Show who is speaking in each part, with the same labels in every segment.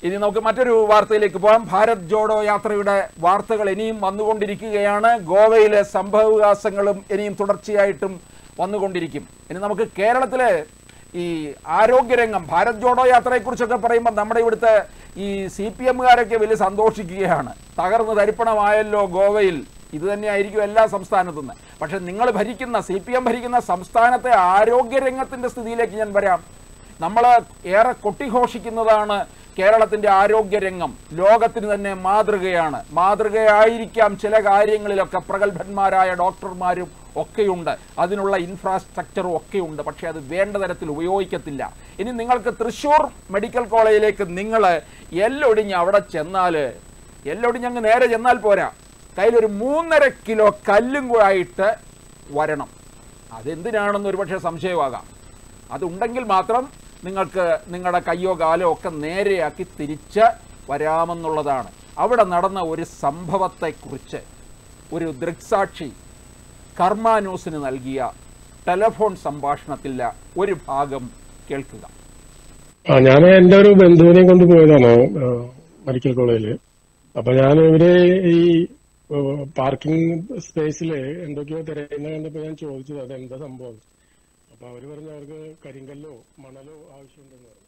Speaker 1: ഇനി നമുക്ക് മറ്റൊരു വാർത്തയിലേക്ക് പോകാം ഭാരത് ജോഡോ യാത്രയുടെ വാർത്തകൾ ഇനിയും വന്നുകൊണ്ടിരിക്കുകയാണ് ഗോവയിലെ സംഭവവികാസങ്ങളും ഇനിയും തുടർച്ചയായിട്ടും വന്നുകൊണ്ടിരിക്കും ഇനി നമുക്ക് കേരളത്തിലെ ഈ ആരോഗ്യരംഗം ഭാരത് ജോഡോ യാത്രയെക്കുറിച്ചൊക്കെ പറയുമ്പോൾ നമ്മുടെ ഇവിടുത്തെ ഈ സി പി എമ്മുകാരൊക്കെ വലിയ സന്തോഷിക്കുകയാണ് തകർന്ന് തരിപ്പണമായല്ലോ ഗോവയിൽ ഇത് തന്നെയായിരിക്കും എല്ലാ സംസ്ഥാനത്തും നിന്ന് പക്ഷെ നിങ്ങൾ ഭരിക്കുന്ന സി പി എം ഭരിക്കുന്ന സംസ്ഥാനത്തെ ആരോഗ്യരംഗത്തിന്റെ സ്ഥിതിയിലേക്ക് ഞാൻ വരാം നമ്മൾ ഏറെ കൊട്ടിഘോഷിക്കുന്നതാണ് കേരളത്തിന്റെ ആരോഗ്യരംഗം ലോകത്തിന് തന്നെ മാതൃകയാണ് മാതൃകയായിരിക്കാം ചില കാര്യങ്ങളിലൊക്കെ പ്രഗത്ഭന്മാരായ ഡോക്ടർമാരും ഒക്കെയുണ്ട് അതിനുള്ള ഇൻഫ്രാസ്ട്രക്ചറും ഒക്കെയുണ്ട് പക്ഷേ അത് വേണ്ട തരത്തിൽ ഉപയോഗിക്കത്തില്ല ഇനി നിങ്ങൾക്ക് തൃശ്ശൂർ മെഡിക്കൽ കോളേജിലേക്ക് നിങ്ങൾ എല്ലൊടിഞ്ഞ് അവിടെ ചെന്നാൽ എല്ലൊടിഞ്ഞ് അങ്ങ് നേരെ ചെന്നാൽ പോരാ കയ്യിലൊരു മൂന്നര കിലോ കല്ലും കൂടെ ആയിട്ട് വരണം അതെന്തിനാണെന്ന് ഒരുപക്ഷെ സംശയമാകാം അതുണ്ടെങ്കിൽ മാത്രം നിങ്ങൾക്ക് നിങ്ങളുടെ കയ്യോ കാലോ ഒക്കെ നേരെയാക്കി തിരിച്ച് വരാമെന്നുള്ളതാണ് അവിടെ നടന്ന ഒരു സംഭവത്തെക്കുറിച്ച് ഒരു ദൃക്സാക്ഷി കർമ്മ ന്യൂസിന് നൽകിയ ടെലഫോൺ സംഭാഷണത്തിലെ ഒരു ഭാഗം കേൾക്കുക
Speaker 2: ആ ഞാൻ എന്റെ ഒരു ബന്ധുവിനെ കൊണ്ട് പോയതാണ് ആ, മെഡിക്കൽ കോളേജില് അപ്പൊ ഞാൻ ഇവര് ഈ പാർക്കിംഗ് സ്പേസില് എന്തൊക്കെയോ തിരയുന്ന കണ്ടപ്പോ ഞാൻ ചോദിച്ചത് അത് എന്താ സംഭവം അപ്പൊ അവര് പറഞ്ഞു അവർക്ക് കരിങ്കല്ലോ മണലോ ആവശ്യമുണ്ടെന്ന് പറഞ്ഞു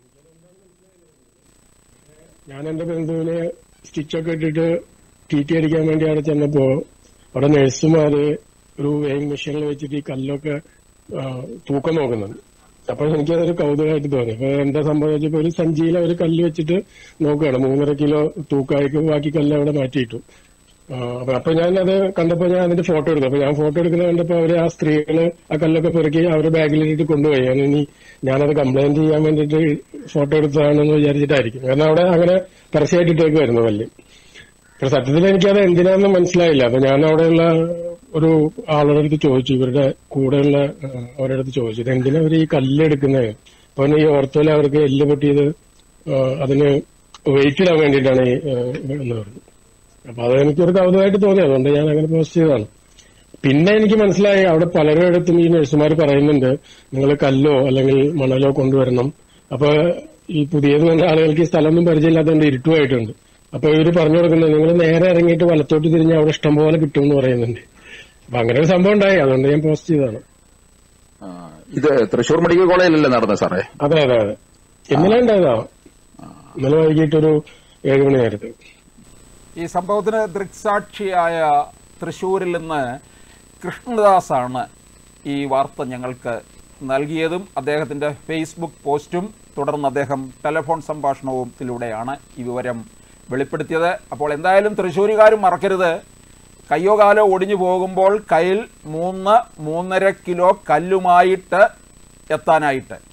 Speaker 2: ഞാൻ എന്റെ ബന്ധുവിനെ സ്റ്റിച്ചൊക്കെ ഇട്ടിട്ട് ടി ടി അടിക്കാൻ വേണ്ടി അവിടെ ചെന്നപ്പോ അവിടെ നഴ്സുമാര് ഒരു വെയിങ് മെഷീനിൽ വെച്ചിട്ട് ഈ കല്ലൊക്കെ ആ, തൂക്കം നോക്കുന്നുണ്ട് അപ്പൊ എനിക്കതൊരു കൗതുകമായിട്ട് തോന്നി അപ്പൊ എന്താ സംഭവിച്ചപ്പോ ഒരു സഞ്ചിയിൽ അവർ കല്ല് വെച്ചിട്ട് നോക്കുകയാണ് മൂന്നര കിലോ തൂക്കായിട്ട് ബാക്കി കല്ല് അവിടെ മാറ്റിയിട്ടു ആ, അപ്പൊ അപ്പൊ ഞാൻ അത് കണ്ടപ്പോ ഞാൻ അതിന്റെ ഫോട്ടോ എടുത്തു അപ്പൊ ഞാൻ ഫോട്ടോ എടുക്കുന്നത് കണ്ടപ്പോ അവര് ആ സ്ത്രീകള് ആ കല്ലൊക്കെ പെറുക്കി അവരുടെ ബാഗിലിട്ട് കൊണ്ടുപോയി ഞാൻ ഇനി ഞാനത് കംപ്ലൈന്റ് ചെയ്യാൻ വേണ്ടിട്ട് ഫോട്ടോ എടുത്തതാണെന്ന് വിചാരിച്ചിട്ടായിരിക്കും കാരണം അവിടെ അങ്ങനെ പരസ്യമായിട്ടിട്ടേക്കുമായിരുന്നു കല്ല് പക്ഷെ സത്യത്തിൽ എനിക്കത് എന്തിനാന്ന് മനസ്സിലായില്ല അപ്പൊ ഞാൻ അവിടെയുള്ള ഒരു ആളുടെ അടുത്ത് ചോദിച്ചു ഇവരുടെ കൂടെയുള്ള ആ, അവരുടെ അടുത്ത് ചോദിച്ചു ഇത് എന്തിനാ അവർ ഈ കല്ല് എടുക്കുന്നത് അപ്പൊ ഈ ഓർത്തോയിൽ അവർക്ക് എല്ല് പൊട്ടിയത് ആ, അതിന് വെയിറ്റ് ഇടാൻ വേണ്ടിയിട്ടാണ് ഈ ആ, എന്ന് പറഞ്ഞു അപ്പൊ അത് എനിക്കൊരു കൗതുകമായിട്ട് തോന്നി അതുകൊണ്ട് ഞാൻ അങ്ങനെ പോസ്റ്റ് ചെയ്തതാണ് പിന്നെ എനിക്ക് മനസ്സിലായി അവിടെ പലരും അടുത്തും ഈ നഴ്സുമാർ പറയുന്നുണ്ട് നിങ്ങൾ കല്ലോ അല്ലെങ്കിൽ മണലോ കൊണ്ടുവരണം അപ്പൊ ഈ പുതിയത് വന്ന ആളുകൾക്ക് ഈ സ്ഥലമൊന്നും പരിചയമില്ലാത്തതുകൊണ്ട് ഇരുട്ടുമായിട്ടുണ്ട് അപ്പൊ ഇവര് പറഞ്ഞു കൊടുക്കുന്നത് നിങ്ങൾ നേരെ ഇറങ്ങിയിട്ട് വലത്തോട്ട് തിരിഞ്ഞ് അവിടെ ഇഷ്ടം പോലെ കിട്ടും എന്ന് പറയുന്നുണ്ട് അപ്പൊ അങ്ങനെ ഒരു സംഭവം ഉണ്ടായി അതുകൊണ്ട് ഞാൻ പോസ്റ്റ് ചെയ്തതാണ്
Speaker 3: ആ, ഇത് തൃശൂർ മെഡിക്കൽ കോളേജിലല്ലേ നടന്നത് സാറേ
Speaker 2: അതെ അതെ അതെ ഇന്നലെ ഉണ്ടായതാ ഇന്നലെ വൈകിട്ടൊരു ഏഴുമണി നേരത്ത്
Speaker 1: ഈ സംഭവത്തിന് ദൃക്സാക്ഷിയായ തൃശ്ശൂരിൽ നിന്ന് കൃഷ്ണദാസാണ് ഈ വാർത്ത ഞങ്ങൾക്ക് നൽകിയതും അദ്ദേഹത്തിൻ്റെ ഫേസ്ബുക്ക് പോസ്റ്റും തുടർന്ന് അദ്ദേഹം ടെലഫോൺ സംഭാഷണവുത്തിലൂടെയാണ് ഈ വിവരം വെളിപ്പെടുത്തിയത് അപ്പോൾ എന്തായാലും തൃശ്ശൂരുകാരും മറക്കരുത് കയ്യോ കാലോ ഒടിഞ്ഞു പോകുമ്പോൾ കയ്യിൽ മൂന്ന് മൂന്നര കിലോ കല്ലുമായിട്ട് എത്താനായിട്ട്